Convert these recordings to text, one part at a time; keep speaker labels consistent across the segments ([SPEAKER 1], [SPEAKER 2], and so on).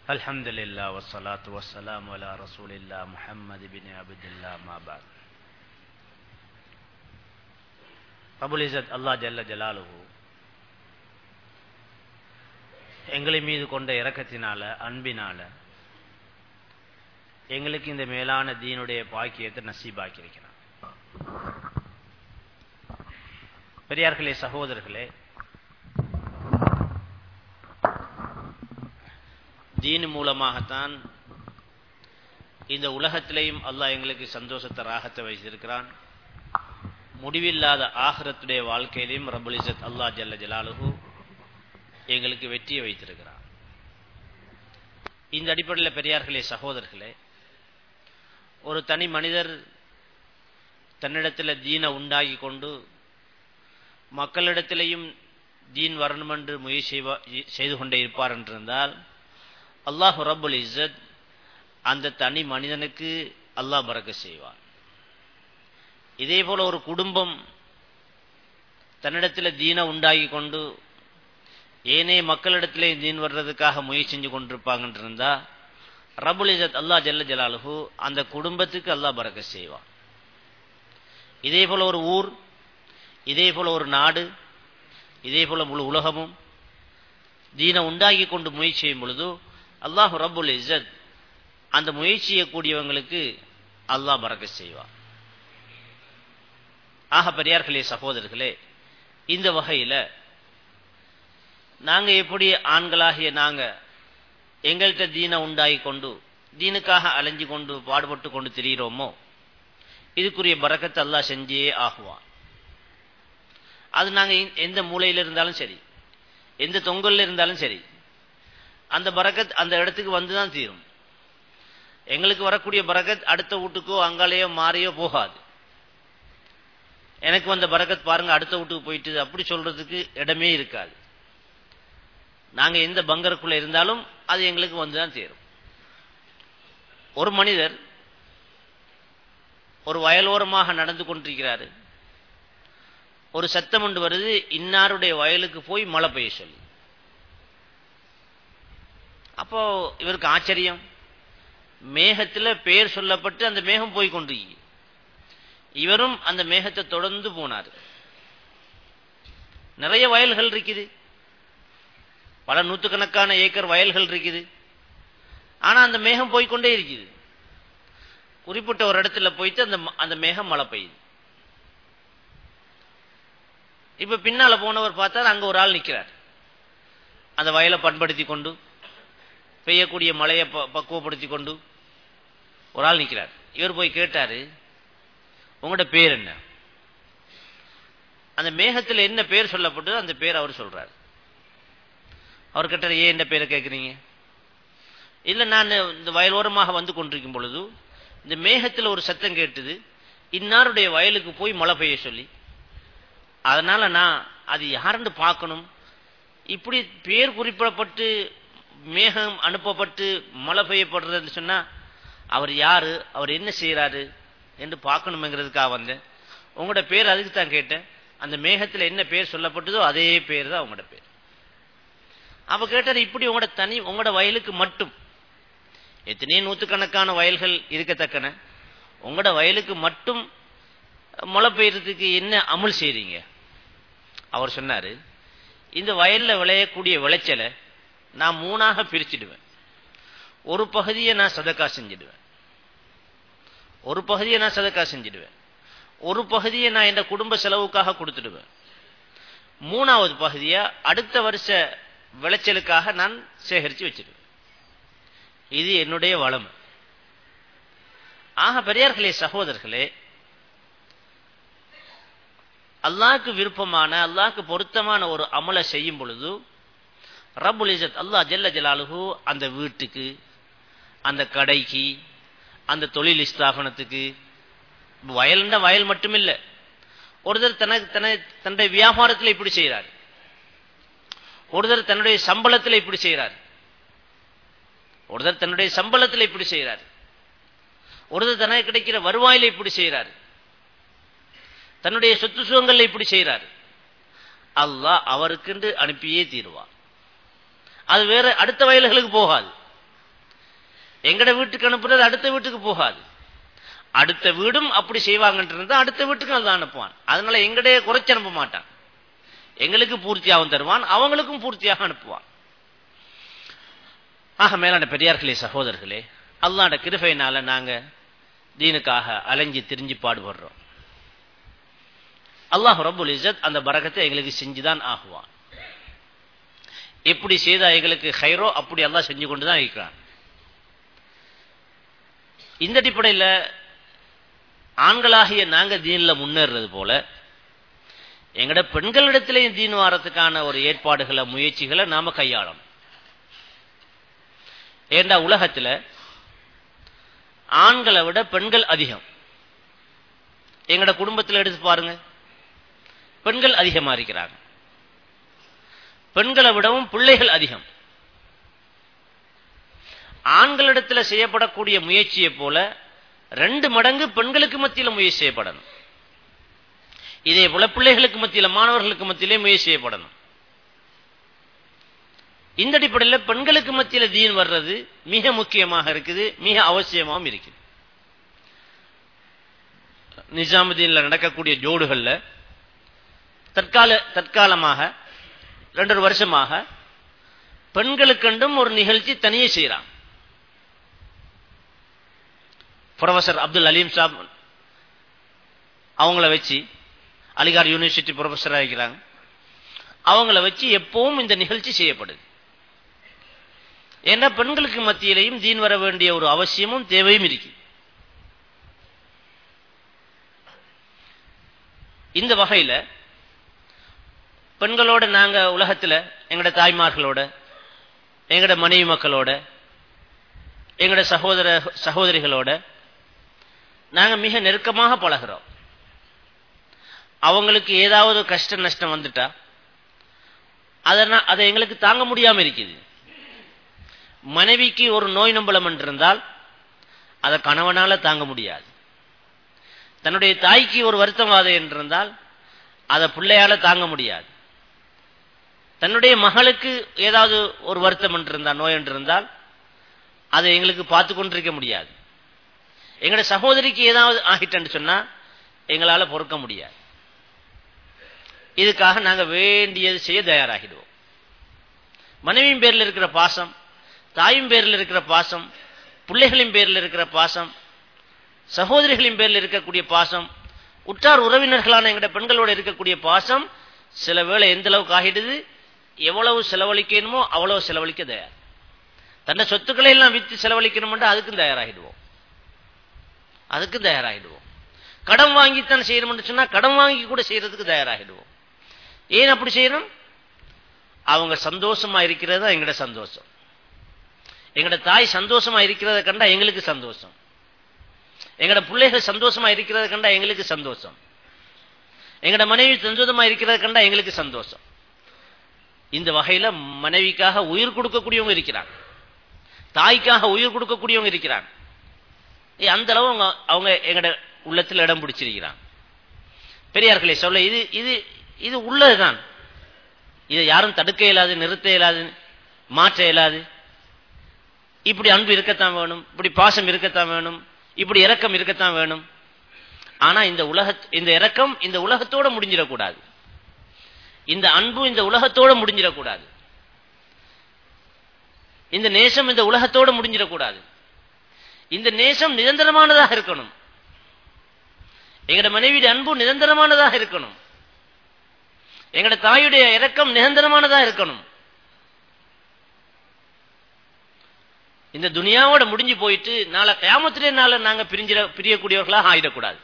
[SPEAKER 1] الحمد لله والصلاة والسلام على رسول الله محمد بن عبد الله ما بعد அபுல் இசத் அல்லா ஜல்ல ஜலாலுஹு எங்களை மீது கொண்ட இரக்கத்தினால அன்பினால எங்களுக்கு இந்த மேலான தீனுடைய பாக்கியத்தை நசீபாக்கியிருக்கிறான் பெரியார்களே சகோதரர்களே தீன் மூலமாகத்தான் இந்த உலகத்திலேயும் அல்லாஹ் எங்களுக்கு சந்தோஷத்தை ராகத்தை வைத்திருக்கிறான் முடிவில்லாத ஆகரத்துடைய வாழ்க்கையிலையும் ரபுல் இசத் அல்லாஹ் ஜல்ல ஜலாலுஹு எங்களுக்கு வெற்றியை வைத்திருக்கிறான் இந்த அடிப்படையில் பெரியார்களே சகோதரர்களே ஒரு தனி மனிதர் தன்னிடத்தில் தீனை உண்டாகி கொண்டு மக்களிடத்திலேயும் தீன் வரணும் என்று முயற்சி செய்து கொண்டே இருப்பார் என்றிருந்தால் அல்லாஹு ரபுல் இசத் அந்த தனி மனிதனுக்கு அல்லாஹ் பறக்க செய்வான் இதே போல ஒரு குடும்பம் தன்னிடத்தில் தீன உண்டாகி கொண்டு ஏனைய மக்களிடத்திலே தீன் வர்றதுக்காக முயற்சி செஞ்சு கொண்டிருப்பாங்கன்னு இருந்தா ரபுல் இசத் அல்லா ஜல்ல ஜலாலுஹு அந்த குடும்பத்துக்கு அல்லாஹ் பறக்க செய்வான் இதே போல ஒரு ஊர் இதே போல ஒரு நாடு இதே போல முழு உலகமும் தீனை உண்டாகி கொண்டு முயற்சி செய்யும் பொழுது அல்லாஹு ரபுல் இசத் அந்த முயற்சி செய்யக்கூடியவங்களுக்கு அல்லாஹ் பறக்க செய்வான் ஆக பெரியார்களே சகோதரர்களே இந்த வகையில நாங்க எப்படி ஆண்களாகிய நாங்க எங்கள்கிட்ட தீனை உண்டாகி கொண்டு தீனுக்காக அலைஞ்சு கொண்டு பாடுபட்டு கொண்டு திரியிறோமோ இதுக்குரிய பறக்கத்தை அல்லா செஞ்சே ஆகுவான் அது நாங்க எந்த மூலையில இருந்தாலும் சரி எந்த தொங்கல்ல இருந்தாலும் சரி அந்த பறக்கத் அந்த இடத்துக்கு வந்துதான் தீரும் எங்களுக்கு வரக்கூடிய பறக்கத் அடுத்த வீட்டுக்கோ அங்காலேயோ மாறியோ போகாது எனக்கு வந்த பறக்கத் பாருங்க அடுத்த வீட்டுக்கு போயிட்டு அப்படி சொல்றதுக்கு இடமே இருக்காது நாங்க எந்த பங்கருக்குள்ள இருந்தாலும் அது எங்களுக்கு வந்துதான் தேரும் ஒரு மனிதர் ஒரு வயலோரமாக நடந்து கொண்டிருக்கிறாரு ஒரு சத்தம் ஒன்று வருது இன்னாருடைய வயலுக்கு போய் மழை பெய்ய சொல்லி அப்போ இவருக்கு ஆச்சரியம் மேகத்துல பேர் சொல்லப்பட்டு அந்த மேகம் போய் கொண்டிருக்கு இவரும் அந்த மேகத்தை தொடர்ந்து போனார் நிறைய வயல்கள் இருக்குது பல நூற்றுக்கணக்கான ஏக்கர் வயல்கள் இருக்குது ஆனா அந்த மேகம் போய்கொண்டே இருக்குது குறிப்பிட்ட ஒரு இடத்துல போயிட்டு அந்த அந்த மேகம் மழை பெய்யுது இப்ப பின்னால போனவர் பார்த்தார் அங்க ஒரு ஆள் நிக்கிறார் அந்த வயலை பண்படுத்தி கொண்டு பெய்யக்கூடிய மழையை பக்குவப்படுத்தி கொண்டு ஒரு ஆள் நிக்கிறார் இவர் போய் கேட்டாரு உங்களோட பேர் என்ன அந்த மேகத்தில் என்ன பேர் சொல்லப்பட்டதோ அந்த பேர் அவர் சொல்றாரு அவர் கிட்ட ஏன் என்ன பேரை கேட்குறீங்க இல்ல நான் இந்த வயலோரமாக வந்து கொண்டிருக்கும் பொழுது இந்த மேகத்தில் ஒரு சத்தம் கேட்டுது இன்னாருடைய வயலுக்கு போய் மழை பெய்ய சொல்லி அதனால நான் அது யாருன்னு பார்க்கணும் இப்படி பேர் குறிப்பிடப்பட்டு மேகம் அனுப்பப்பட்டு மழை பெய்யப்படுறதுன்னு சொன்னா அவர் யாரு அவர் என்ன செய்யறாரு என்று பார்க்கணுங்கிறதுக்காக வந்தேன் உங்களோட பேர் அதுக்கு தான் கேட்டேன் அந்த மேகத்தில் என்ன பேர் சொல்லப்பட்டதோ அதே பேர் தான் உங்களோட பேர் அப்ப கேட்டார் இப்படி உங்களோட தனி உங்களோட வயலுக்கு மட்டும் எத்தனையோ நூற்றுக்கணக்கான வயல்கள் இருக்கத்தக்கன உங்களோட வயலுக்கு மட்டும் மழை பெய்யறதுக்கு என்ன அமல் செய்றீங்க அவர் சொன்னாரு இந்த வயல்ல விளையக்கூடிய விளைச்சலை நான் மூணாக பிரிச்சிடுவேன் ஒரு பகுதியை நான் சதக்கா செஞ்சிடுவேன் ஒரு பகுதியை நான் சதக்கா செஞ்சிடுவேன் ஒரு பகுதியை நான் என் குடும்ப செலவுக்காக கொடுத்துடுவேன் மூணாவது பகுதியை அடுத்த வருஷ விளைச்சலுக்காக நான் சேகரித்து வச்சிருவேன் இது என்னுடைய வளம் ஆக பெரியார்களே சகோதரர்களே அல்லாஹ்க்கு விருப்பமான அல்லாஹ்க்கு பொருத்தமான ஒரு அமலை செய்யும் பொழுது ரபுல் இசத் அல்லாஹ் ஜல்ல ஜலாலுஹு அந்த வீட்டுக்கு அந்த கடைக்கு அந்த தொழில் ஸ்தாபனத்துக்கு வயல்ன்ற வயல் மட்டுமில்லை ஒருத்தர் தனக்கு தன தன்னுடைய வியாபாரத்தில் இப்படி செய்கிறார் ஒருத்தர் தன்னுடைய சம்பளத்தில் இப்படி செய்கிறார் ஒருத்தர் தன்னுடைய சம்பளத்தில் இப்படி செய்கிறார் ஒருத்தர் தனக்கு கிடைக்கிற வருவாயில இப்படி செய்கிறார் தன்னுடைய சொத்து சுகங்கள்ல இப்படி செய்கிறார் அல்லாஹ் அவருக்கென்று அனுப்பியே தீருவார் அது வேற அடுத்த வயல்களுக்கு போகாது எங்கட வீட்டுக்கு அனுப்புறது அடுத்த வீட்டுக்கு போகாது அடுத்த வீடும் அப்படி செய்வாங்கன்றது அடுத்த வீட்டுக்கு அதான் அனுப்புவான் அதனால எங்கடைய குறைச்சு அனுப்ப மாட்டான் எங்களுக்கு பூர்த்தியாகவும் தருவான் அவங்களுக்கும் பூர்த்தியாக அனுப்புவான் ஆக மேலான பெரியார்களே சகோதரர்களே அல்லாட கிருபையினால நாங்க தீனுக்காக அலைஞ்சி திரிஞ்சு பாடுபடுறோம் அல்லாஹ் ரபுல் இசத் அந்த பரகத்தை எங்களுக்கு செஞ்சுதான் ஆகுவான் எப்படி செய்தா எங்களுக்கு ஹைரோ அப்படி எல்லாம் செஞ்சு கொண்டுதான் இருக்கிறான் இந்த அடிப்படையில் ஆண்களாகிய நாங்க தீன்ல முன்னேறது போல எங்கட பெண்களிடத்திலேயும் தீன் வாரத்துக்கான ஒரு ஏற்பாடுகளை முயற்சிகளை நாம கையாளணும் ஏண்டா உலகத்துல ஆண்களை விட பெண்கள் அதிகம் எங்கட குடும்பத்தில் எடுத்து பாருங்க பெண்கள் அதிகமா இருக்கிறாங்க பெண்களை விடவும் பிள்ளைகள் அதிகம் ஆண்களிடத்தில் செய்யப்படக்கூடிய முயற்சியை போல ரெண்டு மடங்கு பெண்களுக்கு மத்தியில் முயற்சி செய்யப்படணும் இதே போல பிள்ளைகளுக்கு மத்தியில் மாணவர்களுக்கு மத்தியிலே முயற்சி செய்யப்படணும் இந்த அடிப்படையில் பெண்களுக்கு மத்தியில் தீன் வர்றது மிக முக்கியமாக இருக்குது மிக அவசியமாகவும் இருக்குது நிஜாமுதீன்ல நடக்கக்கூடிய ஜோடுகள்ல தற்கால தற்காலமாக ரெண்டொரு வருஷமாக பெண்களுக்கென்றும் ஒரு நிகழ்ச்சி தனியே செய்யறான் ப்ரொஃபசர் அப்துல் அலீம் சாப் அவங்கள வச்சு அலிகார் யூனிவர்சிட்டி ப்ரொஃபஸராக இருக்கிறாங்க அவங்கள வச்சு எப்பவும் இந்த நிகழ்ச்சி செய்யப்படுது ஏன்னா பெண்களுக்கு மத்தியிலையும் தீன் வர வேண்டிய ஒரு அவசியமும் தேவையும் இருக்கு இந்த வகையில பெண்களோட நாங்க உலகத்துல எங்கட தாய்மார்களோட எங்கட மனைவி மக்களோட எங்கட சகோதர சகோதரிகளோட நாங்க மிக நெருக்கமாக பழகிறோம் அவங்களுக்கு ஏதாவது கஷ்ட நஷ்டம் வந்துட்டா அதனால் அதை எங்களுக்கு தாங்க முடியாம இருக்குது மனைவிக்கு ஒரு நோய் நம்பலம் என்றிருந்தால் அதை கணவனால தாங்க முடியாது தன்னுடைய தாய்க்கு ஒரு வருத்தவாதை என்றிருந்தால் அதை பிள்ளையால தாங்க முடியாது தன்னுடைய மகளுக்கு ஏதாவது ஒரு வருத்தம் என்றிருந்தால் நோய் என்றிருந்தால் அதை எங்களுக்கு பார்த்து கொண்டிருக்க முடியாது எங்களோட சகோதரிக்கு ஏதாவது ஆகிட்டன்னு சொன்னா எங்களால பொறுக்க முடியாது இதுக்காக நாங்க வேண்டியது செய்ய தயாராகிடுவோம் மனைவியின் பேர்ல இருக்கிற பாசம் தாயும் பேர்ல இருக்கிற பாசம் பிள்ளைகளின் பேர்ல இருக்கிற பாசம் சகோதரிகளின் பேர்ல இருக்கக்கூடிய பாசம் உற்றார் உறவினர்களான எங்கட பெண்களோட இருக்கக்கூடிய பாசம் சில வேளை எந்த அளவுக்கு ஆகிடுது எவ்வளவு செலவழிக்கணுமோ அவ்வளவு செலவழிக்க தயார் தன்னை சொத்துக்களை எல்லாம் வித்து செலவழிக்கணும் அதுக்கும் தயாராகிடுவோம் அதுக்கும் தயாராகிடுவோம் கடன் வாங்கித்தான் செய்யணும்னு சொன்னா கடன் வாங்கி கூட செய்யறதுக்கு தயாராகிடுவோம் ஏன் அப்படி செய்யணும் அவங்க சந்தோஷமா இருக்கிறது தான் எங்கட சந்தோஷம் எங்கட தாய் சந்தோஷமா இருக்கிறத கண்டா எங்களுக்கு சந்தோஷம் எங்கட பிள்ளைகள் சந்தோஷமா இருக்கிறத கண்டா எங்களுக்கு சந்தோஷம் எங்கட மனைவி சந்தோஷமா இருக்கிறத கண்டா எங்களுக்கு சந்தோஷம் இந்த வகையில மனைவிக்காக உயிர் கொடுக்கக்கூடியவங்க இருக்கிறாங்க தாய்க்காக உயிர் கொடுக்கக்கூடியவங்க இருக்கிறாங்க அந்த அளவு அவங்க அவங்க எங்கட உள்ளத்தில் இடம் பிடிச்சிருக்கிறாங்க பெரியார்களே சொல்ல இது இது இது உள்ளதுதான் இதை யாரும் தடுக்க இயலாது நிறுத்த இயலாது மாற்ற இயலாது இப்படி அன்பு இருக்கத்தான் வேணும் இப்படி பாசம் இருக்கத்தான் வேணும் இப்படி இரக்கம் இருக்கத்தான் வேணும் ஆனா இந்த உலக இந்த இரக்கம் இந்த உலகத்தோட முடிஞ்சிடக்கூடாது இந்த அன்பு இந்த உலகத்தோட முடிஞ்சிடக்கூடாது இந்த நேசம் இந்த உலகத்தோட முடிஞ்சிடக்கூடாது இந்த நேசம் நிரந்தரமானதாக இருக்கணும் எங்கட மனைவியுடைய அன்பு நிரந்தரமானதாக இருக்கணும் எங்கட தாயுடைய இரக்கம் நிரந்தரமானதாக இருக்கணும் இந்த துனியாவோட முடிஞ்சு போயிட்டு நாளை கயாமத்திலே நாள நாங்க பிரிஞ்சிட பிரியக்கூடியவர்களாக ஆயிடக்கூடாது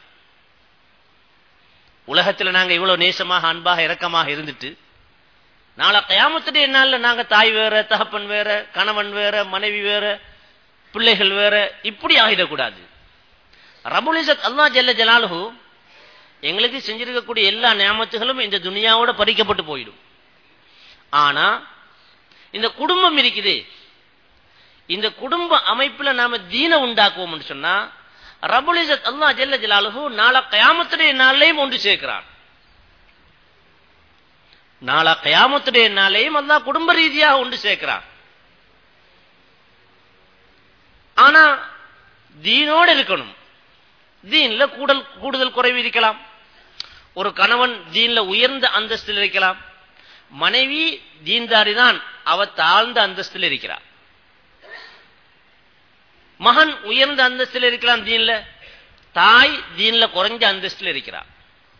[SPEAKER 1] உலகத்துல நாங்க இவ்வளவு நேசமாக அன்பாக இரக்கமாக இருந்துட்டு நாளை கயாமத்துடைய நாள்ல நாங்க தாய் வேற தகப்பன் வேற கணவன் வேற மனைவி வேற பிள்ளைகள் வேற இப்படி ஆகிடக்கூடாது ரபுலிசத் அல்லா ஜல்ல ஜலாலுஹு எங்களுக்கு செஞ்சிருக்கக்கூடிய எல்லா நியமத்துகளும் இந்த துனியாவோட பறிக்கப்பட்டு போயிடும் ஆனா இந்த குடும்பம் இருக்குது இந்த குடும்ப அமைப்புல நாம தீன உண்டாக்குவோம்னு சொன்னா ரபுலிசத் அல்லா ஜல்ல ஜலாலுஹு நாளை கயாமத்துடைய நாளையும் ஒன்று சேர்க்கிறான் நாளா கயாமத்துடைய நாளையும் அல்லா குடும்ப ரீதியாக ஒன்று சேர்க்கிறான் ஆனா தீனோடு இருக்கணும் தீன்ல கூடல் கூடுதல் குறைவு இருக்கலாம் ஒரு கணவன் தீன்ல உயர்ந்த அந்தஸ்தில் இருக்கலாம் மனைவி தீன்தாரி தான் அவ தாழ்ந்த அந்தஸ்தில் இருக்கிறார் மகன் உயர்ந்த அந்தஸ்தில் இருக்கலாம் தீன்ல தாய் தீன்ல குறைஞ்ச அந்தஸ்தில் இருக்கிறார்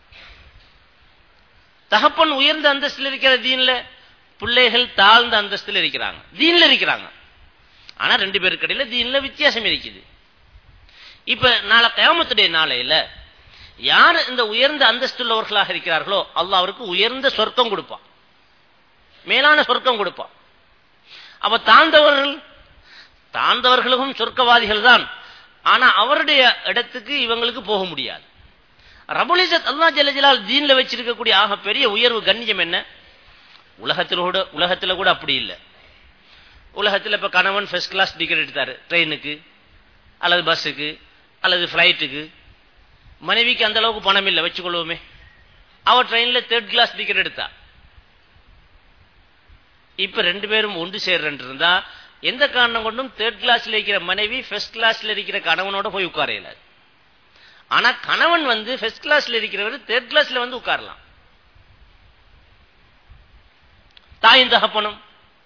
[SPEAKER 1] தகப்பன் உயர்ந்த அந்தஸ்தில் இருக்கிற தீன்ல பிள்ளைகள் தாழ்ந்த அந்தஸ்தில் இருக்கிறாங்க தீன்ல இருக்கிறாங்க ஆனா ரெண்டு பேருக்கு இடையில தீன்ல வித்தியாசம் இருக்குது இப்ப நாளை கயாமத்துடைய நாளையில யார் இந்த உயர்ந்த அந்தஸ்துள்ளவர்களாக இருக்கிறார்களோ அல்லாஹ் அவருக்கு உயர்ந்த சொர்க்கம் கொடுப்பான் மேலான சொர்க்கம் கொடுப்பான் அப்ப தாழ்ந்தவர்கள் தாழ்ந்தவர்களும் சொர்க்கவாதிகள் தான் ஆனா அவருடைய இடத்துக்கு இவங்களுக்கு போக முடியாது ரபுலிசத் அல்லா ஜலஜலால் தீன்ல வச்சிருக்கக்கூடிய ஆக பெரிய உயர்வு கண்ணியம் என்ன உலகத்தில் கூட உலகத்துல கூட அப்படி இல்லை உலகத்தில் இப்ப கணவன் ஃபர்ஸ்ட் கிளாஸ் டிக்கெட் எடுத்தாரு ட்ரெயினுக்கு அல்லது பஸ்ஸுக்கு அல்லது ஃபிளைட்டுக்கு மனைவிக்கு அந்த அளவுக்கு பணம் இல்லை வச்சுக்கொள்வோமே அவ ட்ரெயின்ல தேர்ட் கிளாஸ் டிக்கெட் எடுத்தா இப்ப ரெண்டு பேரும் ஒன்று சேர்றன் இருந்தா எந்த காரணம் கொண்டும் தேர்ட் கிளாஸ்ல இருக்கிற மனைவி ஃபர்ஸ்ட் கிளாஸ்ல இருக்கிற கணவனோட போய் உட்கார இயலாது ஆனா கணவன் வந்து ஃபர்ஸ்ட் கிளாஸ்ல இருக்கிறவர் தேர்ட் கிளாஸ்ல வந்து உட்காரலாம் தாயின் தகப்பனும்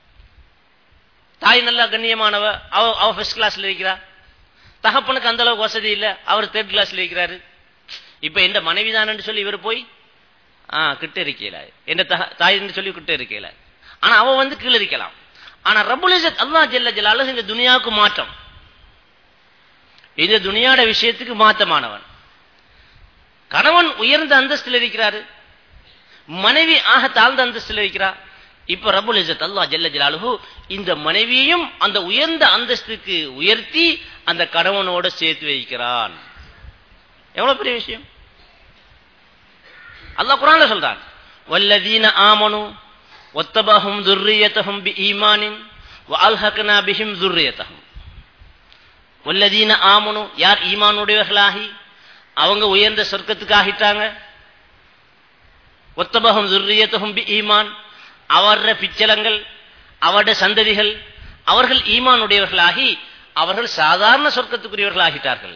[SPEAKER 1] தாய் நல்லா கண்ணியமானவ அவ அவ ஃபர்ஸ்ட் கிளாஸ்ல இருக்கிறா தகப்பனுக்கு அந்த அளவுக்கு வசதி இல்ல அவர் தேர்ட் கிளாஸ்ல இருக்கிறாரு இப்ப எந்த மனைவி தான் சொல்லி இவர் போய் ஆ கிட்ட இருக்கல எந்த தாயின்னு சொல்லி கிட்ட இருக்கல ஆனா அவ வந்து கீழே இருக்கலாம் ஆனா ரபுலிசத் அல்லா ஜெல்ல ஜலாலு இந்த துனியாவுக்கு மாற்றம் இந்த துனியாட விஷயத்துக்கு மாற்றமானவன் கணவன் உயர்ந்த அந்தஸ்தில் இருக்கிறாரு மனைவி ஆக தாழ்ந்த அந்தஸ்தில் இருக்கிறார் இப்ப ரபுல் இசத் அல்லா ஜெல்ல ஜலாலுஹு இந்த மனைவியையும் அந்த உயர்ந்த அந்தஸ்துக்கு உயர்த்தி அந்த கணவனோட சேர்த்து வைக்கிறான் எவ்வளவு பெரிய விஷயம் அல்லாஹ் குரான்ல சொல்றான் வல்லதீன ஆமனு ஒத்தபஹும் துர்ரியத்தஹும் பி ஈமானின் வஅல்ஹக்னா பிஹிம் துர்ரியத்தஹும் வல்லதீன ஆமனு யார் ஈமானுடையவர்களாகி அவங்க உயர்ந்த சொர்க்கத்துக்கு ஆகிட்டாங்க ஒத்தபகம் துர்ரியத்தகும் பி ஈமான் அவர பிச்சலங்கள் அவருடைய சந்ததிகள் அவர்கள் ஈமானுடையவர்களாகி அவர்கள் சாதாரண சொர்க்கத்துக்குரியவர்கள் ஆகிட்டார்கள்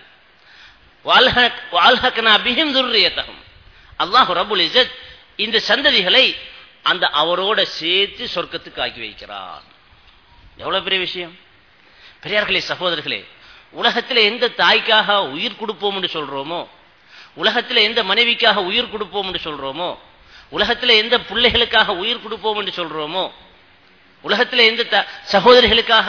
[SPEAKER 1] துர்ரியத்தகம் அல்லாஹு ரபுல் இசத் இந்த சந்ததிகளை அந்த அவரோட சேர்த்து சொர்க்கத்துக்கு ஆக்கி வைக்கிறான் எவ்வளவு பெரிய விஷயம் பெரியார்களே சகோதரர்களே உலகத்தில் எந்த தாய்க்காக உயிர் கொடுப்போம் என்று சொல்றோமோ உலகத்தில் எந்த மனைவிக்காக உயிர் கொடுப்போம் என்று சொல்றோமோ உலகத்தில் எந்த பிள்ளைகளுக்காக உயிர் கொடுப்போம் என்று சொல்றோமோ உலகத்தில் எந்த சகோதரிகளுக்காக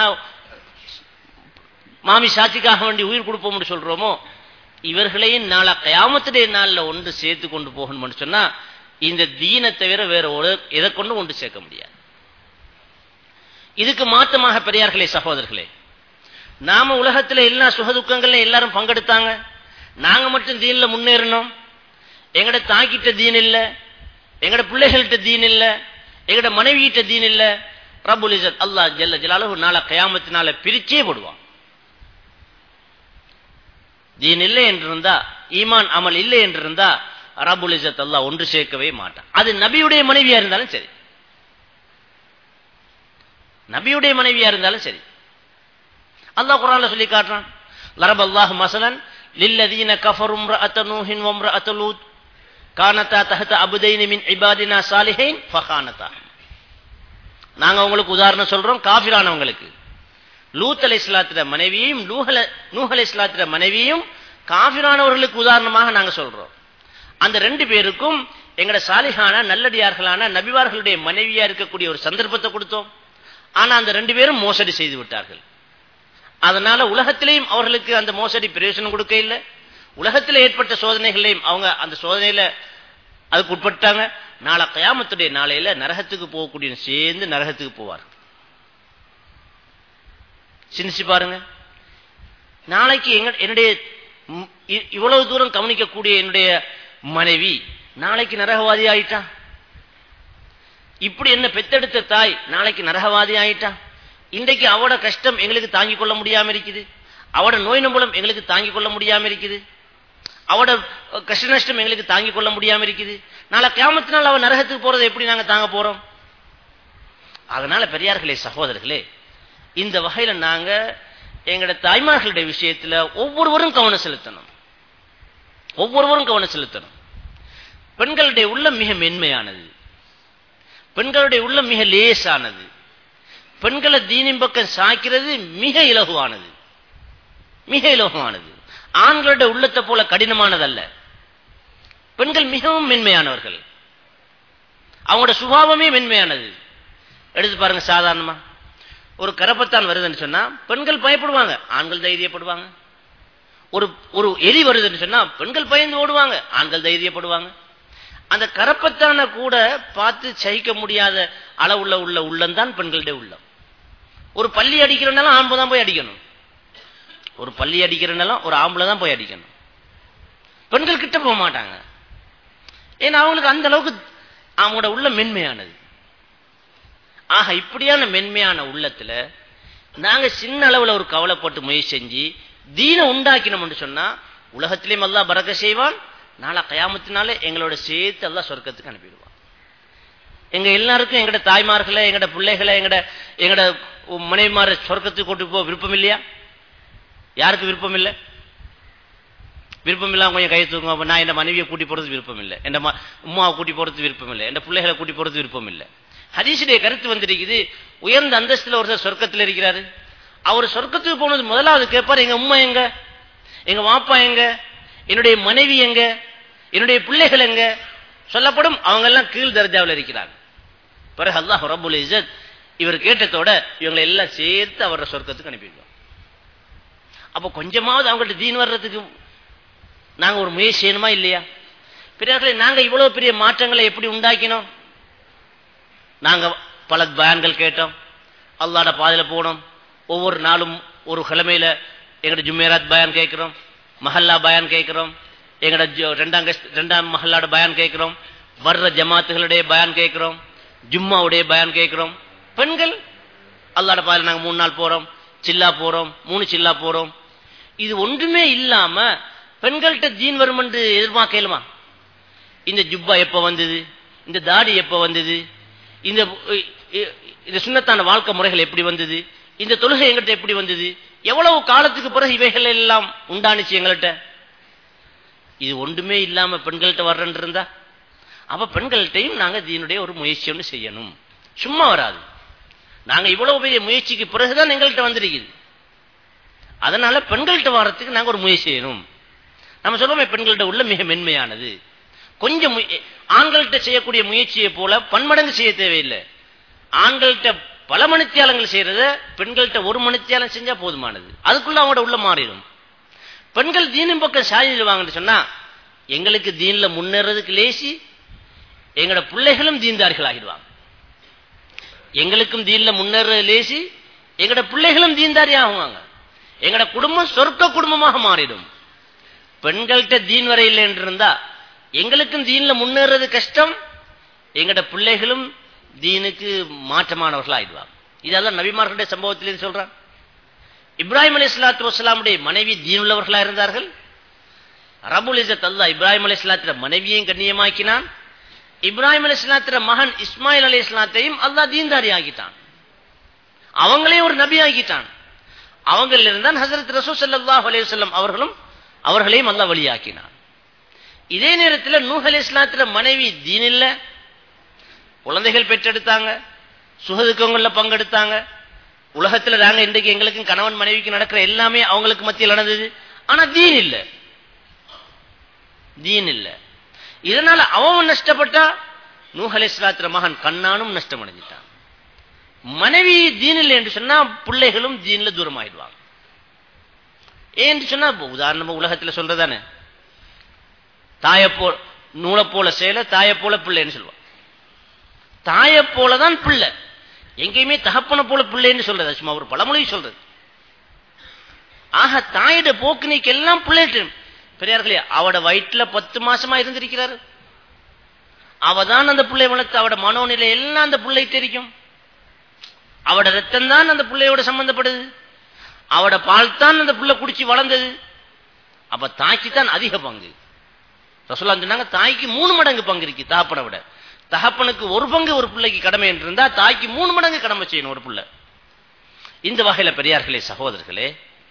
[SPEAKER 1] மாமி சாட்சிக்காக வேண்டி உயிர் கொடுப்போம் என்று சொல்றோமோ இவர்களையும் நாளா கயாமத்துடைய நாளில் ஒன்று சேர்த்து கொண்டு போகணும்னு சொன்னா இந்த தீனை தவிர வேற ஒரு எதை கொண்டு ஒன்று சேர்க்க முடியாது இதுக்கு மாற்றமாக பெரியார்களே சகோதரர்களே நாம உலகத்துல எல்லா சுகதுக்கங்கள்ல எல்லாரும் பங்கெடுத்தாங்க நாங்க மட்டும் தீன்ல முன்னேறணும் எங்கட தாக்கிட்ட தீன் இல்ல எங்கட பிள்ளைகள்கிட்ட தீன் இல்ல எங்கட மனைவியிட்ட தீன் இல்ல ரபுல் இசத் அல்லா ஜல்ல ஜலாலு நாள கயாமத்தினால பிரிச்சே போடுவான் தீன் இல்லை என்று இருந்தா ஈமான் அமல் இல்லை என்று இருந்தா ரபுல் இசத் அல்லா ஒன்று சேர்க்கவே மாட்டான் அது நபியுடைய மனைவியா இருந்தாலும் சரி நபியுடைய மனைவியா இருந்தாலும் சரி அல்லாஹ் குரான்ல சொல்லி காட்டுறான் லரப் அல்லாஹ் மசலன் லில்லதீன கஃபரும் ரஅத நூஹின் வம்ரஅத லூத் கானதா தஹத அபுதைன் மின் இபாதினா சாலிஹைன் ஃபகானதா நாங்க உங்களுக்கு உதாரணம் சொல்றோம் காஃபிரானவங்களுக்கு லூத் அலை இஸ்லாத்திர மனைவியையும் நூஹல நூஹ் அலை இஸ்லாத்திர மனைவியையும் காஃபிரானவர்களுக்கு உதாரணமாக நாங்க சொல்றோம் அந்த ரெண்டு பேருக்கும் எங்கட சாலிஹான நல்லடியார்களான நபிவார்களுடைய மனைவியா இருக்கக்கூடிய ஒரு சந்தர்ப்பத்தை கொடுத்தோம் ஆனா அந்த ரெண்டு பேரும் மோசடி செய்து விட்டார்கள் அதனால உலகத்திலேயும் அவர்களுக்கு அந்த மோசடி பிரயோஜனம் கொடுக்க இல்லை உலகத்தில் ஏற்பட்ட சோதனைகளையும் அவங்க அந்த சோதனையில அதுக்கு உட்பட்டாங்க நாளை கயாமத்துடைய நாளையில நரகத்துக்கு போகக்கூடிய சேர்ந்து நரகத்துக்கு போவார் சிந்திச்சு பாருங்க நாளைக்கு எங்க என்னுடைய இவ்வளவு தூரம் கவனிக்கக்கூடிய என்னுடைய மனைவி நாளைக்கு நரகவாதி ஆயிட்டா இப்படி என்ன பெத்தெடுத்த தாய் நாளைக்கு நரகவாதி ஆயிட்டா இன்றைக்கு அவட கஷ்டம் எங்களுக்கு தாங்கிக் கொள்ள முடியாம இருக்குது அவட நோய் நம்பளம் எங்களுக்கு தாங்கிக் கொள்ள முடியாம இருக்குது அவட கஷ்ட நஷ்டம் எங்களுக்கு தாங்கிக் கொள்ள முடியாம இருக்குது நாளை கிராமத்தினால் அவ நரகத்துக்கு போறதை எப்படி நாங்க தாங்க போறோம் அதனால பெரியார்களே சகோதரர்களே இந்த வகையில நாங்க எங்கட தாய்மார்களுடைய விஷயத்துல ஒவ்வொருவரும் கவனம் செலுத்தணும் ஒவ்வொருவரும் கவனம் செலுத்தணும் பெண்களுடைய உள்ளம் மிக மென்மையானது பெண்களுடைய உள்ளம் மிக லேசானது பெண்களை தீனின் பக்கம் சாய்க்கிறது மிக இலகுவானது மிக இலகுவானது ஆண்களுடைய உள்ளத்தை போல கடினமானதல்ல பெண்கள் மிகவும் மென்மையானவர்கள் அவங்களோட சுபாவமே மென்மையானது எடுத்து பாருங்க சாதாரணமா ஒரு கரப்பத்தான் வருதுன்னு சொன்னா பெண்கள் பயப்படுவாங்க ஆண்கள் தைரியப்படுவாங்க ஒரு ஒரு எலி வருதுன்னு சொன்னா பெண்கள் பயந்து ஓடுவாங்க ஆண்கள் தைரியப்படுவாங்க அந்த கரப்பத்தான கூட பார்த்து சகிக்க முடியாத அளவுள்ள உள்ள உள்ளம் தான் பெண்களுடைய உள்ளம் ஒரு பள்ளி அடிக்கிறனாலும் ஆம்பளை தான் போய் அடிக்கணும் ஒரு பள்ளி அடிக்கிறனாலும் ஒரு ஆம்பளை தான் போய் அடிக்கணும் பெண்கள் கிட்ட போக மாட்டாங்க ஏன்னா அவங்களுக்கு அந்த அளவுக்கு அவங்களோட உள்ள மென்மையானது ஆக இப்படியான மென்மையான உள்ளத்துல நாங்க சின்ன அளவுல ஒரு கவலைப்பட்டு முயற்சி செஞ்சு தீன உண்டாக்கினோம்னு சொன்னா உலகத்திலேயும் அல்லா பறக்க செய்வான் நாளா கயாமத்தினால எங்களோட சேர்த்து எல்லாம் சொர்க்கத்துக்கு அனுப்பிடுவான் எங்க எல்லாருக்கும் எங்கட தாய்மார்களை எங்கட பிள்ளைகளை எங்கட எங்கட மனைவிமார சொர்க்கத்துக்கு கொண்டு போக விருப்பம் இல்லையா யாருக்கு விருப்பம் இல்லை விருப்பம் இல்லாம கொஞ்சம் கை தூக்கும் அப்ப நான் என் மனைவியை கூட்டி போறது விருப்பம் இல்லை என் உமாவை கூட்டி போறது விருப்பம் இல்லை என் பிள்ளைகளை கூட்டி போறது விருப்பம் இல்லை ஹதீசுடைய கருத்து வந்திருக்குது உயர்ந்த அந்தஸ்துல ஒருத்தர் சொர்க்கத்தில் இருக்கிறாரு அவர் சொர்க்கத்துக்கு போனது முதலாவது கேட்பார் எங்க உம்மா எங்க எங்க வாப்பா எங்க என்னுடைய மனைவி எங்க என்னுடைய பிள்ளைகள் எங்க சொல்லப்படும் அவங்க எல்லாம் கீழ் தர்ஜாவில் இருக்கிறாங்க பிறகு அல்லாஹ் ரபுல் இசத் இவர் கேட்டதோட இவங்களை எல்லாம் சேர்த்து அவரோட சொர்க்கத்துக்கு அனுப்பிடுவோம் அப்ப கொஞ்சமாவது அவங்கள்ட்ட தீன் வர்றதுக்கு நாங்க ஒரு முயற்சி செய்யணுமா இல்லையா பெரியார்களே நாங்க இவ்வளவு பெரிய மாற்றங்களை எப்படி உண்டாக்கினோம் நாங்க பல பயான்கள் கேட்டோம் அல்லாட பாதையில போனோம் ஒவ்வொரு நாளும் ஒரு கிழமையில எங்கட ஜும்மேராத் பயான் கேட்கிறோம் மஹல்லா பயான் கேட்கிறோம் எங்கட ரெண்டாம் ரெண்டாம் மஹல்லாட பயான் கேட்கிறோம் வர்ற ஜமாத்துகளுடைய பயான் கேட்கிறோம் ஜும்மாவுடைய பயான் கேட்கிறோம் பெண்கள் அல்லாட பாதையில நாங்க மூணு நாள் போறோம் சில்லா போறோம் மூணு சில்லா போறோம் இது ஒன்றுமே இல்லாம பெண்கள்கிட்ட ஜீன் வரும் என்று எதிர்பார்க்கலுமா இந்த ஜுப்பா எப்ப வந்தது இந்த தாடி எப்ப வந்தது இந்த இந்த சுண்ணத்தான வாழ்க்கை முறைகள் எப்படி வந்தது இந்த தொழுகை எங்கிட்ட எப்படி வந்தது எவ்வளவு காலத்துக்கு பிறகு இவைகள் எல்லாம் உண்டானுச்சு எங்கள்கிட்ட இது ஒன்றுமே இல்லாம பெண்கள்கிட்ட வர்றன் இருந்தா அப்ப பெண்கள்கிட்டையும் நாங்க இதனுடைய ஒரு முயற்சி ஒன்று செய்யணும் சும்மா வராது நாங்க இவ்வளவு பெரிய முயற்சிக்கு பிறகுதான் எங்கள்கிட்ட வந்திருக்குது அதனால பெண்கள்கிட்ட வர்றதுக்கு நாங்க ஒரு முயற்சி செய்யணும் நம்ம சொல்லுவோமே பெண்கள்கிட்ட உள்ள மிக மென்மையானது கொஞ்சம் ஆண்கள்கிட்ட செய்யக்கூடிய முயற்சியை போல பன்மடங்கு செய்ய தேவையில்லை ஆண்கள்கிட்ட பல மணித்தியாலங்கள் செய்யறத பெண்கள்கிட்ட ஒரு மணித்தியாலம் செஞ்சா போதுமானது அதுக்குள்ள அவங்களோட உள்ள மாறிடும் பெண்கள் தீனின் பக்கம் சாதிடுவாங்கன்னு சொன்னா எங்களுக்கு தீன்ல முன்னேறதுக்கு லேசி எங்களோட பிள்ளைகளும் தீன்தார்கள் ஆகிடுவாங்க எங்களுக்கும் தீன்ல முன்னேறது லேசி எங்களோட பிள்ளைகளும் தீன்தாரி ஆகுவாங்க எங்களோட குடும்பம் சொர்க்க குடும்பமாக மாறிடும் பெண்கள்கிட்ட தீன் வரை இல்லை என்று இருந்தா எங்களுக்கும் தீன்ல முன்னேறது கஷ்டம் எங்கட பிள்ளைகளும் தீனுக்கு மாற்றமானவர்கள் ஆயிடுவாங்க இதெல்லாம் நபிமார்களுடைய சம்பவத்திலே சொல்றான் இப்ராஹிம் அலி இஸ்லாத்து வசலாமுடைய மனைவி தீன் உள்ளவர்களா இருந்தார்கள் ரபுல் இசத் அல்லா இப்ராஹிம் அலி இஸ்லாத்திர மனைவியையும் கண்ணியமாக்கினான் இப்ராஹிம் அலி இஸ்லாத்திர மகன் இஸ்மாயில் அலி இஸ்லாத்தையும் அல்லா தீன்தாரி ஆகிட்டான் அவங்களையும் ஒரு நபி ஆகிட்டான் அவங்களில் இருந்தான் ஹசரத் ரசூ சல்லாஹ் அலையம் அவர்களும் அவர்களையும் அல்லா வழியாக்கினான் இதே நேரத்தில் நூஹ் அலி இஸ்லாத்திர மனைவி தீன் இல்ல குழந்தைகள் பெற்றெடுத்தாங்க சுகதுக்கங்கள்ல பங்கெடுத்தாங்க உலகத்துல நாங்க இன்றைக்கு எங்களுக்கும் கணவன் மனைவிக்கு நடக்கிற எல்லாமே அவங்களுக்கு மத்தியில் நடந்தது ஆனா தீன் இல்ல தீன் இல்ல இதனால அவன் நஷ்டப்பட்டா நூஹ் அலி இஸ்லாத்திர மகன் கண்ணானும் நஷ்டம் அடைஞ்சிட்டான் மனைவி தீன் இல்லை என்று சொன்னா பிள்ளைகளும் தீன்ல தூரம் ஆயிடுவாங்க ஏன்னு சொன்னா உதாரணமா உலகத்துல சொல்றதானே தாயை போல நூலை போல செயல தாயை போல பிள்ளைன்னு சொல்லுவான் தாயை போலதான் பிள்ளை எங்கேயுமே தகப்பனை போல பிள்ளைன்னு சொல்றது சும்மா ஒரு பழமொழி சொல்றது ஆக தாயோட போக்கு நீக்கு எல்லாம் பிள்ளைட்டு பெரியார்களே அவட வயிற்றுல பத்து மாசமா இருந்திருக்கிறாரு அவதான் அந்த பிள்ளை வளர்த்து அவட மனோநிலை எல்லாம் அந்த பிள்ளை தெரிக்கும் அவட ரத்தம் தான் அந்த பிள்ளையோட சம்பந்தப்படுது அவட பால் தான் அந்த பிள்ளை குடிச்சு வளர்ந்தது அப்ப தாய்க்கு தான் அதிக பங்கு ரசோல்லா சொன்னாங்க தாய்க்கு மூணு மடங்கு பங்கு இருக்கு தகப்பனை விட தகப்பனுக்கு ஒரு பங்கு ஒரு பிள்ளைக்கு கடமை என்று இருந்தா தாய்க்கு மூணு மடங்கு கடமை செய்யணும் ஒரு பிள்ளை இந்த வகையில பெரியார்களே சகோதரர்களே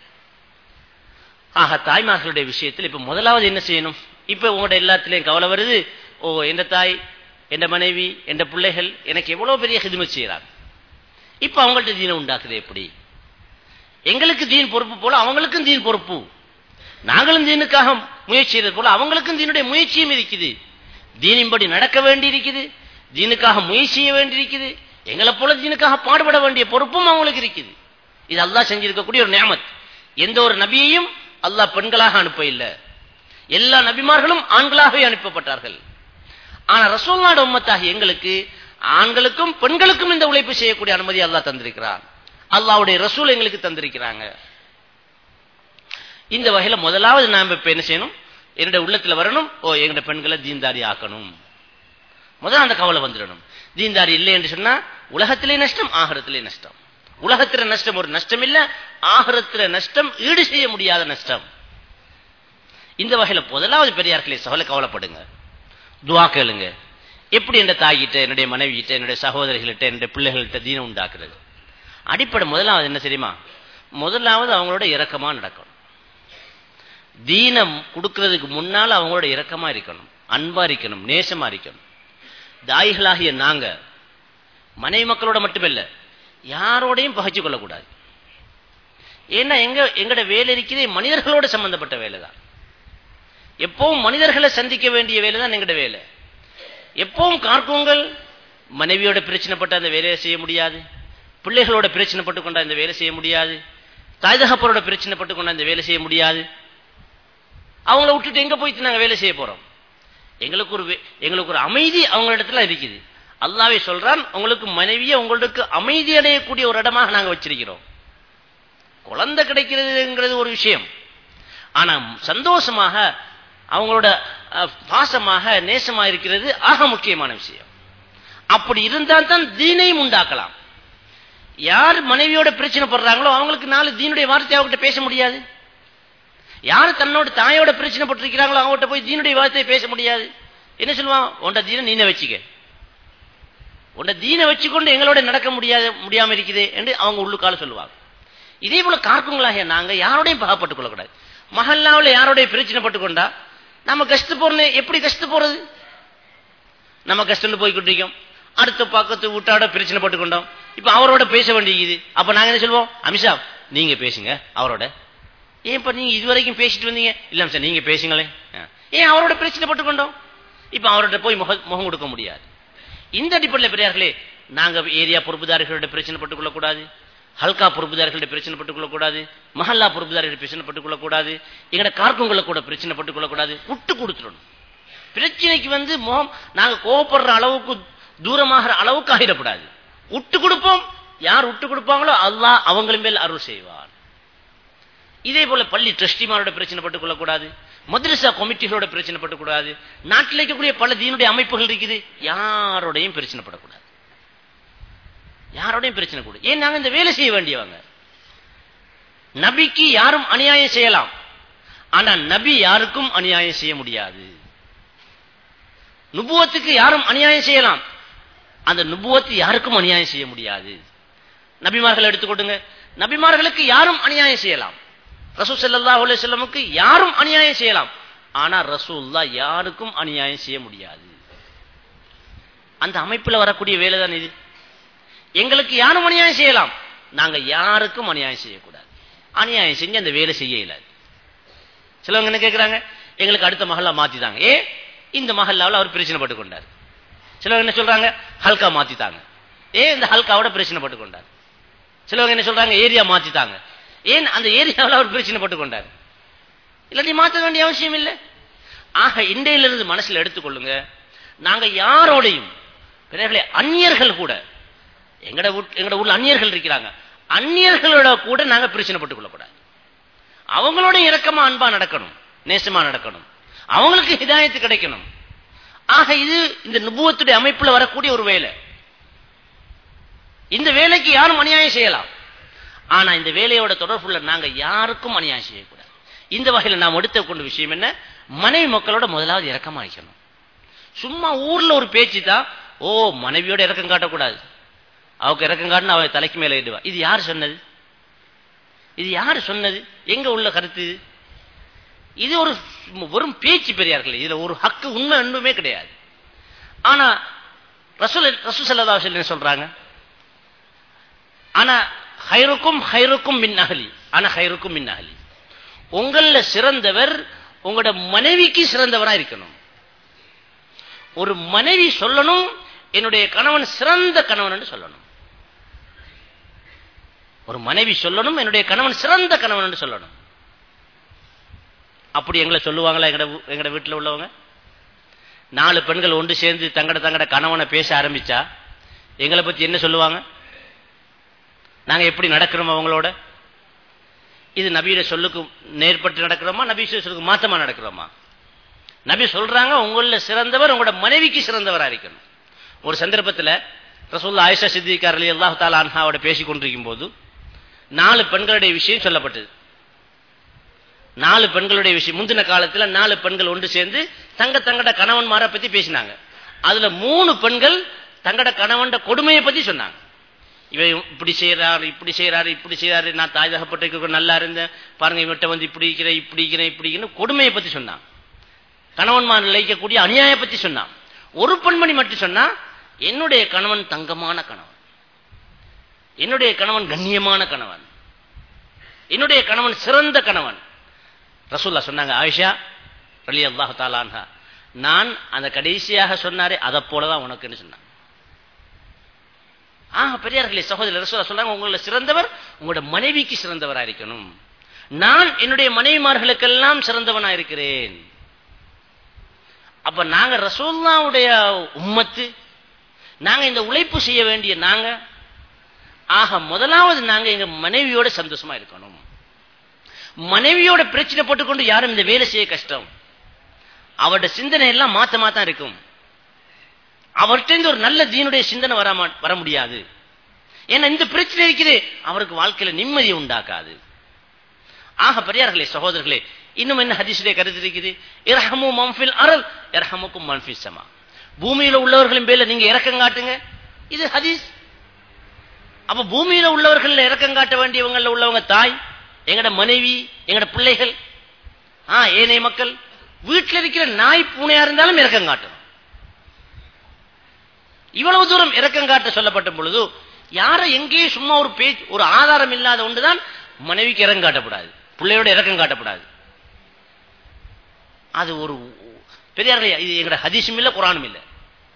[SPEAKER 1] ஆக தாய்மார்களுடைய விஷயத்தில் இப்ப முதலாவது என்ன செய்யணும் இப்ப உங்களோட எல்லாத்திலையும் கவலை வருது ஓ எந்த தாய் எந்த மனைவி எந்த பிள்ளைகள் எனக்கு எவ்வளவு பெரிய ஹிதுமத் செய்யறாங்க இப்ப அவங்கள்ட்ட தீனை உண்டாக்குது எப்படி எங்களுக்கு தீன் பொறுப்பு போல அவங்களுக்கும் தீன் பொறுப்பு நாங்களும் தீனுக்காக முயற்சி செய்யறது போல அவங்களுக்கும் தீனுடைய முயற்சியும் இருக்குது தீனின்படி நடக்க வேண்டி இருக்குது தீனுக்காக முயற்சி செய்ய வேண்டி இருக்குது எங்களை போல தீனுக்காக பாடுபட வேண்டிய பொறுப்பும் அவங்களுக்கு இருக்குது இது அல்லாஹ் செஞ்சிருக்கக்கூடிய ஒரு நியமத் எந்த ஒரு நபியையும் அல்லாஹ் பெண்களாக அனுப்ப இல்லை எல்லா நபிமார்களும் ஆண்களாகவே அனுப்பப்பட்டார்கள் ஆனா ரசோல்லாட உம்மத்தாக எங்களுக்கு ஆண்களுக்கும் பெண்களுக்கும் இந்த உழைப்பு செய்யக்கூடிய அனுமதி அல்லாஹ் தந்திருக்கிறான் அல்லாவுடைய ரசூல் எங்களுக்கு தந்திருக்கிறாங்க இந்த வகையில முதலாவது நாம இப்ப என்ன செய்யணும் என்னுடைய உள்ளத்துல வரணும் ஓ எங்க பெண்களை தீன்தாரி ஆக்கணும் முதல்ல அந்த கவலை வந்துடணும் தீன்தாரி இல்லை என்று சொன்னா உலகத்திலே நஷ்டம் ஆகரத்திலே நஷ்டம் உலகத்தில நஷ்டம் ஒரு நஷ்டம் இல்ல ஆகரத்தில நஷ்டம் ஈடு செய்ய முடியாத நஷ்டம் இந்த வகையில முதலாவது பெரியார்களே சகல கவலைப்படுங்க துவா கேளுங்க எப்படி என் தாய்கிட்ட என்னுடைய மனைவிகிட்ட என்னுடைய சகோதரிகள்கிட்ட என்னுடைய பிள்ளைகள்கிட்ட தீனம் உண்டாக்குறது அடிப்படை முதலாவது என்ன தெரியுமா முதலாவது அவங்களோட இரக்கமா நடக்கணும் தீனம் கொடுக்கறதுக்கு முன்னால அவங்களோட இரக்கமா இருக்கணும் அன்பா இருக்கணும் நேசமா இருக்கணும் தாய்களாகிய நாங்க மனைவி மக்களோட மட்டுமில்ல யாரோடையும் பகைச்சு கொள்ளக்கூடாது ஏன்னா எங்க எங்கட வேலை இருக்கிறதே மனிதர்களோட சம்பந்தப்பட்ட வேலை தான் எப்பவும் மனிதர்களை சந்திக்க வேண்டிய வேலை தான் எங்கட வேலை எப்பவும் கார்க்குங்கள் மனைவியோட பிரச்சனைப்பட்ட அந்த வேலையை செய்ய முடியாது பிள்ளைகளோட பிரச்சனைப்பட்டு கொண்டா இந்த வேலை செய்ய முடியாது தாய் தகப்பரோட பிரச்சனைப்பட்டு கொண்டா இந்த வேலை செய்ய முடியாது அவங்கள விட்டுட்டு எங்க போயிட்டு நாங்க வேலை செய்ய போறோம் எங்களுக்கு ஒரு எங்களுக்கு ஒரு அமைதி அவங்களிடத்துல இருக்குது அல்லாவே சொல்றான் உங்களுக்கு மனைவியை உங்களுக்கு அமைதி அடையக்கூடிய ஒரு இடமாக நாங்க வச்சிருக்கிறோம் குழந்தை கிடைக்கிறதுங்கிறது ஒரு விஷயம் ஆனா சந்தோஷமாக அவங்களோட பாசமாக நேசமாக இருக்கிறது ஆக முக்கியமான விஷயம் அப்படி இருந்தால் தான் தீனையும் உண்டாக்கலாம் யார் மனைவியோட பிரச்சனை படுறாங்களோ அவங்களுக்கு நாலு தீனுடைய வார்த்தை அவங்ககிட்ட பேச முடியாது யார் தன்னோட தாயோட பிரச்சனை பட்டிருக்கிறாங்களோ அவங்ககிட்ட போய் தீனுடைய வார்த்தையை பேச முடியாது என்ன சொல்லுவான் உண்ட தீனை நீனை வச்சுக்க உண்ட தீனை வச்சுக்கொண்டு எங்களோட நடக்க முடியாது முடியாம இருக்குது என்று அவங்க உள்ளுக்கால சொல்லுவாங்க இதே போல கார்க்குங்களாகிய நாங்க யாரோடையும் பகப்பட்டுக் கொள்ளக்கூடாது மஹல்லாவில் யாரோடைய பிரச்சனை பட்டுக்கொண்டா நம்ம கஷ்ட போறது எப்படி கஷ்ட போறது நம்ம கஷ்டம் போய் கொண்டிருக்கோம் அடுத்த பக்கத்து வீட்டாட பிரச்சனை பட்டுக்கொண்டோம் இப்ப அவரோட பேச வேண்டியது அப்ப நாங்க என்ன சொல்லுவோம் அமிஷா நீங்க பேசுங்க அவரோட ஏன் இப்ப நீங்க இதுவரைக்கும் பேசிட்டு வந்தீங்க இல்ல சார் நீங்க பேசுங்களேன் ஏன் அவரோட பிரச்சனை பட்டுக்கொண்டோம் இப்ப அவரோட போய் முக முகம் கொடுக்க முடியாது இந்த அடிப்படையில் பெரியார்களே நாங்க ஏரியா பொறுப்புதாரிகளோட பிரச்சனை பட்டுக் கொள்ளக்கூடாது ஹல்கா பொறுப்புதாரிகளோட பிரச்சனை பட்டுக் கொள்ளக்கூடாது மஹல்லா பொறுப்புதாரிகள் பிரச்சனை பட்டுக் கொள்ளக்கூடாது எங்கட கார்க்குங்களை கூட பிரச்சனை பட்டுக் கொள்ளக்கூடாது விட்டு கொடுத்துடணும் பிரச்சனைக்கு வந்து முகம் நாங்க கோவப்படுற அளவுக்கு தூரமாகிற அளவுக்கு ஆகிடக்கூடாது விட்டு கொடுப்போம் யார் விட்டு கொடுப்பாங்களோ அல்லாஹ் அவங்க மேல் அருள் செய்வார் இதே போல பள்ளி ட்ரஸ்டிமாரோட பிரச்சனை பட்டுக் கொள்ளக்கூடாது மദ്രസா கமிட்டிகளோட பிரச்சனை பட்டுக்கூடாது நாட்டில் இருக்கக்கூடிய பல தீனுடைய அமைப்புகள் இருக்குது யாரோடையும் பிரச்சனை படக்கூடாது யாரோடையும் பிரச்சனை கூட ஏன் நாங்க இந்த வேலை செய்ய வேண்டியவங்க நபிக்கு யாரும் அநியாயம் செய்யலாம் ஆனா நபி யாருக்கும் அநியாயம் செய்ய முடியாது நுபுவத்துக்கு யாரும் அநியாயம் செய்யலாம் அந்த நுபுவத்து யாருக்கும் அநியாயம் செய்ய முடியாது நபிமார்கள் எடுத்துக்கொடுங்க நபிமார்களுக்கு யாரும் அநியாயம் செய்யலாம் ரசூ சல்லா செல்லமுக்கு யாரும் அநியாயம் செய்யலாம் ஆனா ரசூல்லா யாருக்கும் அநியாயம் செய்ய முடியாது அந்த அமைப்புல வரக்கூடிய வேலை தான் இது எங்களுக்கு யாரும் அநியாயம் செய்யலாம் நாங்க யாருக்கும் அநியாயம் செய்யக்கூடாது அநியாயம் செஞ்சு அந்த வேலை செய்ய இயலாது சிலவங்க என்ன கேட்கிறாங்க எங்களுக்கு அடுத்த மஹல்லா மாத்திட்டாங்க ஏ இந்த மஹல்லாவில் அவர் பிரச்சனை பட்டு கொண்டார் சிலவங்க என்ன சொல்றாங்க ஹல்கா மாத்திட்டாங்க ஏ இந்த ஹல்காவோட பிரச்சனை பட்டு கொண்டார் சிலவங்க என்ன சொல்றாங்க ஏரியா மாத்திட்டாங்க ஏன் அந்த ஏரியாவில் அவர் பிரச்சனை பட்டு கொண்டார் இல்லாட்டி மாற்ற வேண்டிய அவசியம் இல்லை ஆக இன்றையிலிருந்து மனசில் எடுத்துக்கொள்ளுங்க நாங்க யாரோடையும் பிறர்களே அந்நியர்கள் கூட எங்கட எங்கட ஊர்ல அந்நியர்கள் இருக்கிறாங்க அந்நியர்களோட கூட நாங்க பிரச்சனை பட்டுக் கொள்ளக்கூடாது அவங்களோட இறக்கமா அன்பா நடக்கணும் நேசமா நடக்கணும் அவங்களுக்கு ஹிதாயத்து கிடைக்கணும் ஆக இது இந்த நுபுவத்துடைய அமைப்புல வரக்கூடிய ஒரு வேலை இந்த வேலைக்கு யாரும் அநியாயம் செய்யலாம் ஆனா இந்த வேலையோட தொடர்புள்ள நாங்க யாருக்கும் அநியாயம் செய்யக்கூடாது இந்த வகையில் நாம் எடுத்த கொண்ட விஷயம் என்ன மனைவி மக்களோட முதலாவது இறக்கமா வைக்கணும் சும்மா ஊர்ல ஒரு பேச்சு தான் ஓ மனைவியோட இறக்கம் காட்டக்கூடாது அவக்கு இறக்கம் காட்டினா அவன் தலைக்கு மேல இடுவா இது யார் சொன்னது இது யார் சொன்னது எங்க உள்ள கருத்து இது இது ஒரு வெறும் பேச்சு பெரியார்கள் இதுல ஒரு ஹக்கு உண்மை ஒன்றுமே கிடையாது ஆனா ரசூல் ரசூல் சல்லா என்ன சொல்றாங்க ஆனா ஹைருக்கும் ஹைருக்கும் மின் அகலி ஆனா ஹைருக்கும் மின் அகலி உங்கள சிறந்தவர் உங்களோட மனைவிக்கு சிறந்தவரா இருக்கணும் ஒரு மனைவி சொல்லணும் என்னுடைய கணவன் சிறந்த கணவன் என்று சொல்லணும் ஒரு மனைவி சொல்லணும் என்னுடைய கணவன் சிறந்த கணவன் என்று சொல்லணும் அப்படி எங்களை சொல்லுவாங்களா எங்கட எங்கட வீட்டில் உள்ளவங்க நாலு பெண்கள் ஒன்று சேர்ந்து தங்கட தங்கட கணவனை பேச ஆரம்பிச்சா எங்களை பத்தி என்ன சொல்லுவாங்க நாங்க எப்படி நடக்கிறோம் அவங்களோட இது நபியோட சொல்லுக்கு நேர்பட்டு நடக்கிறோமா நபி சொல்லுக்கு மாத்தமா நடக்கிறோமா நபி சொல்றாங்க உங்கள சிறந்தவர் உங்களோட மனைவிக்கு சிறந்தவரா இருக்கணும் ஒரு சந்தர்ப்பத்தில் ரசூல்லா ஆயிஷா சித்திகார் அலி அல்லாஹ் தாலா அன்ஹாவோட பேசிக் கொண்டிருக்கும் போது நாலு பெண்களுடைய விஷயம் சொல்லப்பட்டது நாலு பெண்களுடைய விஷயம் முந்தின காலத்துல நாலு பெண்கள் ஒன்று சேர்ந்து தங்க தங்கட கணவன்மாரை பத்தி பேசினாங்க அதுல மூணு பெண்கள் தங்கட கணவன் கொடுமையை பத்தி சொன்னாங்க இவன் இப்படி செய்யறாரு இப்படி செய்யறாரு இப்படி செய்யறாரு நான் தாய் தகப்பட்டு நல்லா இருந்தேன் பாருங்க இவன்கிட்ட வந்து இப்படி இருக்கிறேன் இப்படி இருக்கிறேன் இப்படி கொடுமையை பத்தி சொன்னான் கணவன்மார் நிலைக்கக்கூடிய அநியாய பத்தி சொன்னான் ஒரு பெண்மணி மட்டும் சொன்னா என்னுடைய கணவன் தங்கமான கணவன் என்னுடைய கணவன் கண்ணியமான கணவன் என்னுடைய கணவன் சிறந்த கணவன் ரசூல்லா சொன்னாங்க ஆயிஷா அலி அல்லாஹு தாலான்ஹா நான் அந்த கடைசியாக சொன்னாரே அதை போலதான் உனக்குன்னு சொன்னாங்க ஆஹ் பெரியார்களே சகோதரர் ரசூலா சொல்றாங்க உங்கள சிறந்தவர் உங்களோட மனைவிக்கு சிறந்தவரா இருக்கணும் நான் என்னுடைய மனைவிமார்களுக்கெல்லாம் சிறந்தவனா இருக்கிறேன் அப்ப நாங்க ரசூல்லாவுடைய உம்மத்து நாங்க இந்த உழைப்பு செய்ய வேண்டிய நாங்க ஆக முதலாவது நாங்க எங்க மனைவியோட சந்தோஷமா இருக்கணும் மனைவியோட பிரச்சனை போட்டுக்கொண்டு யாரும் இந்த வேலை செய்ய கஷ்டம் அவருடைய சிந்தனை எல்லாம் மாத்த மாத்தான் இருக்கும் அவர்கிட்ட ஒரு நல்ல தீனுடைய சிந்தனை வர வர முடியாது ஏன்னா இந்த பிரச்சனை இருக்குது அவருக்கு வாழ்க்கையில நிம்மதியை உண்டாக்காது ஆக பெரியார்களே சகோதரர்களே இன்னும் என்ன ஹதீசுடைய கருத்து இருக்குது இரஹமு மம்ஃபில் அருள் இரஹமுக்கும் மன்ஃபில் சமா பூமியில உள்ளவர்களின் பேர்ல நீங்க இறக்கம் காட்டுங்க இது ஹதீஸ் அப்ப பூமியில உள்ளவர்கள் இறக்கம் காட்ட வேண்டியவங்கள உள்ளவங்க தாய் எங்கட மனைவி எங்கட பிள்ளைகள் ஆ ஏனைய மக்கள் வீட்டில் இருக்கிற நாய் பூனையா இருந்தாலும் இறக்கம் காட்டணும் இவ்வளவு தூரம் இறக்கம் காட்ட சொல்லப்பட்ட பொழுது யாரை எங்கேயும் சும்மா ஒரு பேச்சு ஒரு ஆதாரம் இல்லாத ஒன்றுதான் மனைவிக்கு இறக்கம் காட்டப்படாது பிள்ளையோட இறக்கம் காட்டப்படாது அது ஒரு பெரியார்கள் இது எங்கட ஹதீஸும் இல்லை குரானும் இல்லை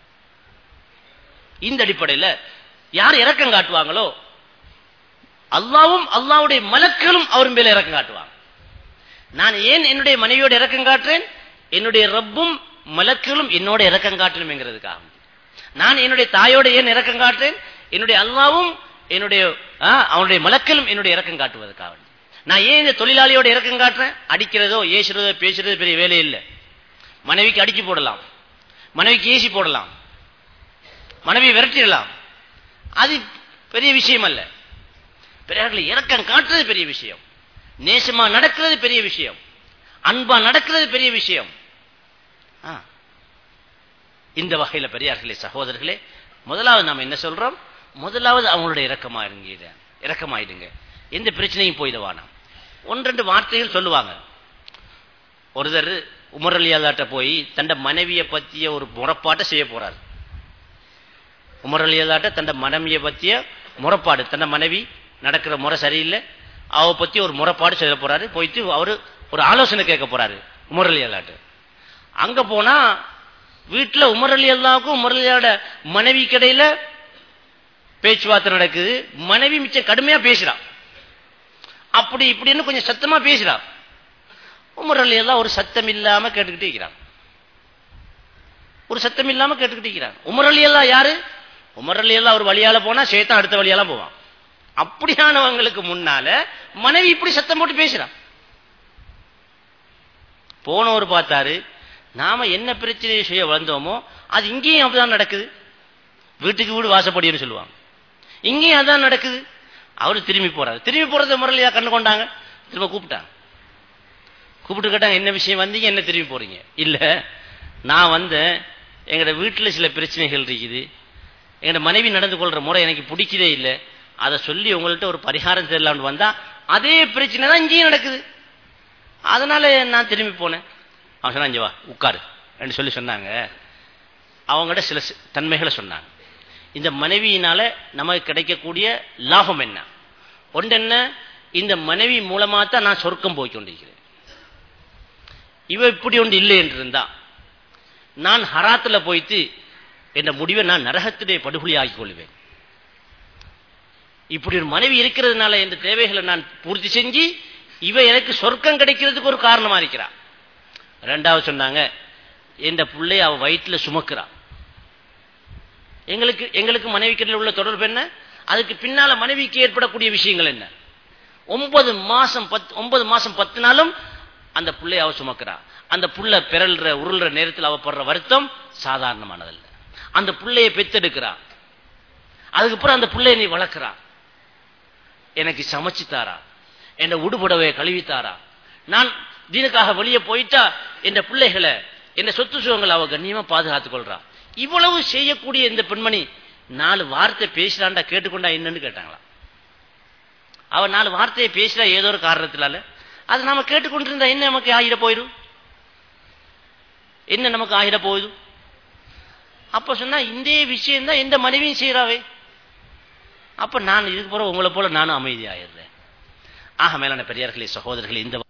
[SPEAKER 1] இந்த அடிப்படையில் யார் இறக்கம் காட்டுவாங்களோ அல்லாவும் அல்லாவுடைய மலக்களும் அவர் மேல இறக்கம் காட்டுவாங்க நான் ஏன் என்னுடைய மனைவியோட இறக்கம் காட்டுறேன் என்னுடைய ரப்பும் மலக்களும் என்னோட இறக்கம் காட்டணும்ங்கிறதுக்காக நான் என்னுடைய தாயோட ஏன் இறக்கம் காட்டுறேன் என்னுடைய அல்லாவும் என்னுடைய அவனுடைய மலக்களும் என்னுடைய இறக்கம் காட்டுவதற்காக நான் ஏன் இந்த தொழிலாளியோட இறக்கம் காட்டுறேன் அடிக்கிறதோ ஏசுறதோ பேசுறதோ பெரிய வேலை இல்லை மனைவிக்கு அடிச்சு போடலாம் மனைவிக்கு ஏசி போடலாம் மனைவி விரட்டிடலாம் அது பெரிய விஷயம் அல்ல பெரியார்களை இறக்கம் காட்டுறது பெரிய விஷயம் நேசமா நடக்கிறது பெரிய விஷயம் அன்பா நடக்கிறது பெரிய விஷயம் இந்த வகையில பெரியார்களே சகோதரர்களே முதலாவது நாம் என்ன சொல்றோம் முதலாவது அவங்களுடைய இறக்கமா இருங்க இறக்கமாயிடுங்க எந்த பிரச்சனையும் போயிடுவானா ஒன்றெண்டு வார்த்தைகள் சொல்லுவாங்க ஒருத்தர் உமர் அலியாதாட்ட போய் தண்ட மனைவியை பற்றிய ஒரு முறப்பாட்டை செய்ய போறார் உமர் அலியாதாட்ட தண்ட மனைவியை பற்றிய முறப்பாடு தன்னை மனைவி நடக்கிற முறை சரியில்லை அவ பத்தி ஒரு முறைப்பாடு செய்ய போறாரு போயிட்டு அவரு ஒரு ஆலோசனை கேட்க போறாரு உமர் அலி அல்லாட்டு அங்க போனா வீட்டுல உமர் அலி அல்லாவுக்கும் உமர் அலியோட மனைவி கடையில பேச்சுவார்த்தை நடக்குது மனைவி மிச்சம் கடுமையா பேசுறான் அப்படி இப்படின்னு கொஞ்சம் சத்தமா பேசுறான் உமர் அலி எல்லாம் ஒரு சத்தம் இல்லாம கேட்டுக்கிட்டே இருக்கிறான் ஒரு சத்தம் இல்லாம கேட்டுக்கிட்டே இருக்கிறான் உமர் அலி எல்லாம் யாரு உமர் அலி எல்லாம் ஒரு வழியால போனா சேத்தான் அடுத்த வழியால போவான் அப்படியானவங்களுக்கு முன்னால மனைவி இப்படி சத்தம் போட்டு பேசுறான் போனவர் பார்த்தாரு நாம என்ன பிரச்சனை செய்ய வந்தோமோ அது இங்கேயும் அப்படிதான் நடக்குது வீட்டுக்கு வீடு வாசப்படின்னு சொல்லுவாங்க இங்கேயும் அதான் நடக்குது அவரு திரும்பி போறாரு திரும்பி போறத முரளியா கண்டு கொண்டாங்க திரும்ப கூப்பிட்டாங்க கூப்பிட்டு கேட்டாங்க என்ன விஷயம் வந்தீங்க என்ன திரும்பி போறீங்க இல்ல நான் வந்தேன் எங்கட வீட்டுல சில பிரச்சனைகள் இருக்குது எங்கட மனைவி நடந்து கொள்ற முறை எனக்கு பிடிக்கதே இல்லை அதை சொல்லி உங்கள்ட்ட ஒரு பரிகாரம் தெரியலாம்னு வந்தா அதே பிரச்சனை தான் இங்கேயும் நடக்குது அதனால நான் திரும்பி போனேன் அவன் சொன்னா இங்க வா உட்காரு என்று சொல்லி சொன்னாங்க அவங்கள்ட்ட சில சி- தன்மைகளை சொன்னாங்க இந்த மனைவியினால நமக்கு கிடைக்கக்கூடிய லாபம் என்ன ஒன்று என்ன இந்த மனைவி மூலமா தான் நான் சொர்க்கம் போய் கொண்டிருக்கிறேன் இவ இப்படி ஒன்று இல்லை என்று இருந்தா நான் ஹராத்துல போய்த்து என்ற முடிவை நான் நரகத்திலே படுகொலி ஆக்கிக் கொள்வேன் இப்படி ஒரு மனைவி இருக்கிறதுனால இந்த தேவைகளை நான் பூர்த்தி செஞ்சு இவ எனக்கு சொர்க்கம் கிடைக்கிறதுக்கு ஒரு காரணமா இருக்கிறா ரெண்டாவது சொன்னாங்க இந்த பிள்ளைய அவ வயிற்றுல சுமக்கிறா எங்களுக்கு எங்களுக்கு மனைவிக்கு உள்ள தொடர்பு என்ன அதுக்கு பின்னால மனைவிக்கு ஏற்படக்கூடிய விஷயங்கள் என்ன ஒன்பது மாசம் பத்து ஒன்பது மாசம் பத்து நாளும் அந்த புள்ளைய அவ சுமக்கிறா அந்த புள்ள பிறல்ற உருள்ற நேரத்தில் அவ படுற வருத்தம் சாதாரணமானதல்ல அந்த புள்ளைய பெத்தெடுக்கிறா அதுக்கப்புறம் அந்த புள்ளைய நீ வளர்க்கிறா எனக்கு சமைச்சு தாரா என் உடுபடவை கழுவி தாரா நான் தீனுக்காக வெளியே போயிட்டா என் பிள்ளைகளை என் சொத்து சுகங்களை அவ கண்ணியமா பாதுகாத்துக் கொள்றா இவ்வளவு செய்யக்கூடிய இந்த பெண்மணி நாலு வார்த்தை பேசுறாண்டா கேட்டுக்கொண்டா என்னன்னு கேட்டாங்களா அவ நாலு வார்த்தையை பேசுறா ஏதோ ஒரு காரணத்தினால அது நாம கேட்டுக்கொண்டிருந்தா என்ன நமக்கு ஆகிட போயிடும் என்ன நமக்கு ஆகிட போகுது அப்ப சொன்னா இந்த விஷயம் தான் எந்த மனைவியும் செய்யறாவே அப்ப நான் இதுக்கு போற உங்களை போல நானும் அமைதியாயிடுறேன் ஆக மேலான பெரியார்களே சகோதரர்களே இந்த